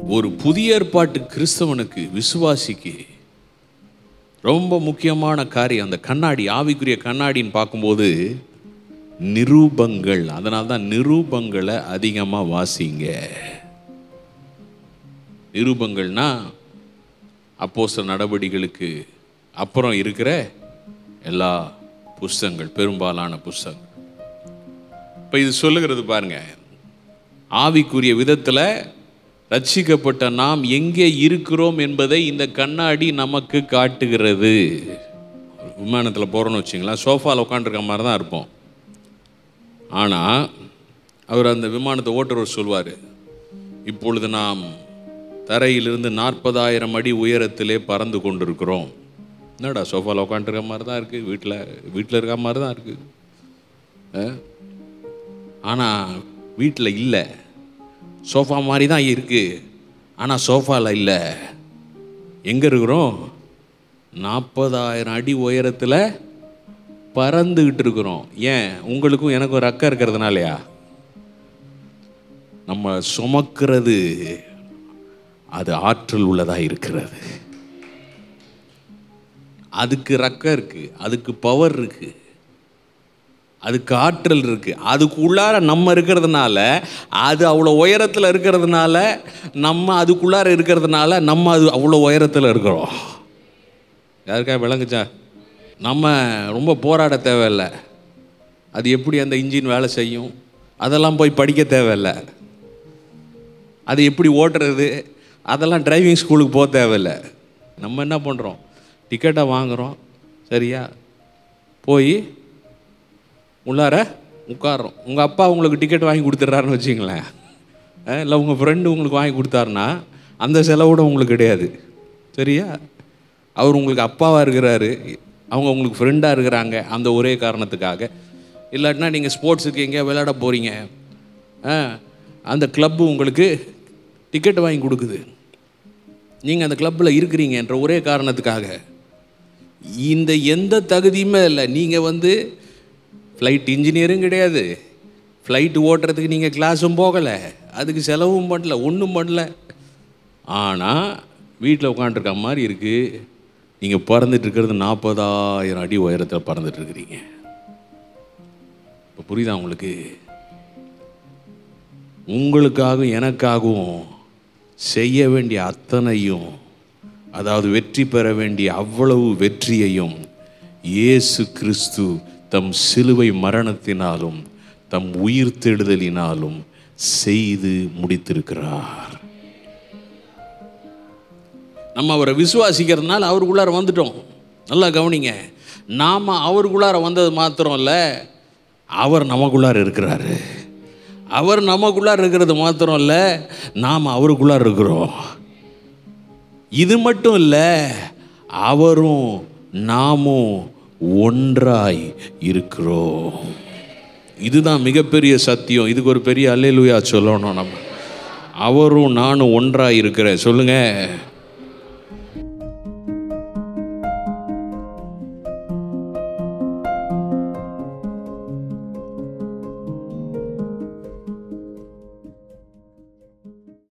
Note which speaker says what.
Speaker 1: ஒரு புதிய ஏற்பாட்டு கிறிஸ்தவனுக்கு விசுவாசிக்கு ரொம்ப முக்கியமான காரியம் அந்த கண்ணாடி ஆவிக்குரிய கண்ணாடின்னு பார்க்கும்போது நிரூபங்கள் அதனால தான் நிரூபங்களை அதிகமாக வாசிங்க நிரூபங்கள்னா அப்போஸ்தல நடவடிக்கைகளுக்கு அப்புறம் இருக்கிற எல்லா புஸ்தகங்கள் பெரும்பாலான புஸ்தகங்கள் இப்போ இது சொல்லுகிறது பாருங்க ஆவிக்குரிய விதத்தில் ரட்சிக்கப்பட்ட நாம் எங்கே இருக்கிறோம் என்பதை இந்த கண்ணாடி நமக்கு காட்டுகிறது விமானத்தில் போகிறோன்னு வச்சிங்களா சோஃபாவில் உட்காந்துருக்க மாதிரி தான் இருப்போம் ஆனால் அவர் அந்த விமானத்தை ஓட்டுறவர் சொல்வார் இப்பொழுது நாம் தரையிலிருந்து நாற்பதாயிரம் அடி உயரத்திலே பறந்து கொண்டிருக்கிறோம் என்னடா சோஃபாவில் உட்காந்துருக்க மாதிரி தான் இருக்குது வீட்டில் வீட்டில் இருக்க மாதிரி தான் இருக்குது ஆனால் வீட்டில் இல்லை சோஃபா மாதிரி தான் இருக்குது ஆனால் சோஃபாவில் இல்லை எங்கே இருக்கிறோம் நாற்பதாயிரம் அடி உயரத்தில் பறந்துக்கிட்டு இருக்கிறோம் ஏன் உங்களுக்கும் எனக்கும் ரக்கம் இருக்கிறதுனாலயா நம்ம சுமக்கிறது அது ஆற்றல் உள்ளதாக இருக்கிறது அதுக்கு ரக்கம் இருக்குது அதுக்கு பவர் இருக்குது அதுக்கு ஆற்றல் இருக்குது அதுக்கு உள்ளார நம்ம இருக்கிறதுனால அது அவ்வளோ உயரத்தில் இருக்கிறதுனால நம்ம அதுக்குள்ளார இருக்கிறதுனால நம்ம அது அவ்வளோ உயரத்தில் இருக்கிறோம் யாருக்கா விளங்குச்சா நம்ம ரொம்ப போராட தேவையில்லை அது எப்படி அந்த இன்ஜின் வேலை செய்யும் அதெல்லாம் போய் படிக்க தேவையில்லை அது எப்படி ஓட்டுறது அதெல்லாம் டிரைவிங் ஸ்கூலுக்கு போக தேவையில்லை நம்ம என்ன பண்ணுறோம் டிக்கெட்டை வாங்குகிறோம் சரியா போய் உள்ளார உட்காரோம் உங்கள் அப்பா உங்களுக்கு டிக்கெட் வாங்கி கொடுத்துட்றாருன்னு வச்சிங்களேன் இல்லை உங்கள் ஃப்ரெண்டு உங்களுக்கு வாங்கி கொடுத்தாருன்னா அந்த செலவோட உங்களுக்கு கிடையாது சரியா அவர் உங்களுக்கு அப்பாவாக இருக்கிறாரு அவங்க உங்களுக்கு ஃப்ரெண்டாக இருக்கிறாங்க அந்த ஒரே காரணத்துக்காக இல்லாட்டினா நீங்கள் ஸ்போர்ட்ஸுக்கு எங்கேயா விளையாட போகிறீங்க அந்த கிளப்பு உங்களுக்கு டிக்கெட் வாங்கி கொடுக்குது நீங்கள் அந்த கிளப்பில் இருக்கிறீங்கன்ற ஒரே காரணத்துக்காக இந்த எந்த தகுதியுமே இல்லை நீங்கள் வந்து ஃப்ளைட் இன்ஜினியரும் கிடையாது ஃப்ளைட்டு ஓட்டுறதுக்கு நீங்கள் கிளாஸும் போகலை அதுக்கு செலவும் பண்ணல ஒன்றும் பண்ணல ஆனால் வீட்டில் உட்காண்ட்ருக்க மாதிரி இருக்குது நீங்கள் பறந்துட்டு இருக்கிறது நாற்பதாயிரம் அடி உயரத்தில் பறந்துட்டு இருக்கிறீங்க இப்போ புரியுதா உங்களுக்கு உங்களுக்காகவும் எனக்காகவும் செய்ய வேண்டிய அத்தனையும் அதாவது வெற்றி பெற வேண்டிய அவ்வளவு வெற்றியையும் இயேசு கிறிஸ்து தம் சிலுவை மரணத்தினாலும் தம் உயிர் தேடுதலினாலும் செய்து முடித்திருக்கிறார் நம்ம அவரை விசுவாசிக்கிறதுனால அவருக்குள்ளார வந்துட்டோம் நல்லா கவனிங்க நாம் அவருக்குள்ளார வந்தது மாத்திரம் இல்லை அவர் நமக்குள்ளார இருக்கிறாரு அவர் நமக்குள்ளார இருக்கிறது மாத்திரம் இல்லை நாம் அவருக்குள்ளார இருக்கிறோம் இது மட்டும் இல்லை அவரும் நாமும் ஒன்றாய் இருக்கிறோம் இதுதான் மிகப்பெரிய சத்தியம் இதுக்கு ஒரு பெரிய அல்லேலுயா சொல்லணும் நம்ம அவரும் நானும் ஒன்றாய் இருக்கிறேன் சொல்லுங்க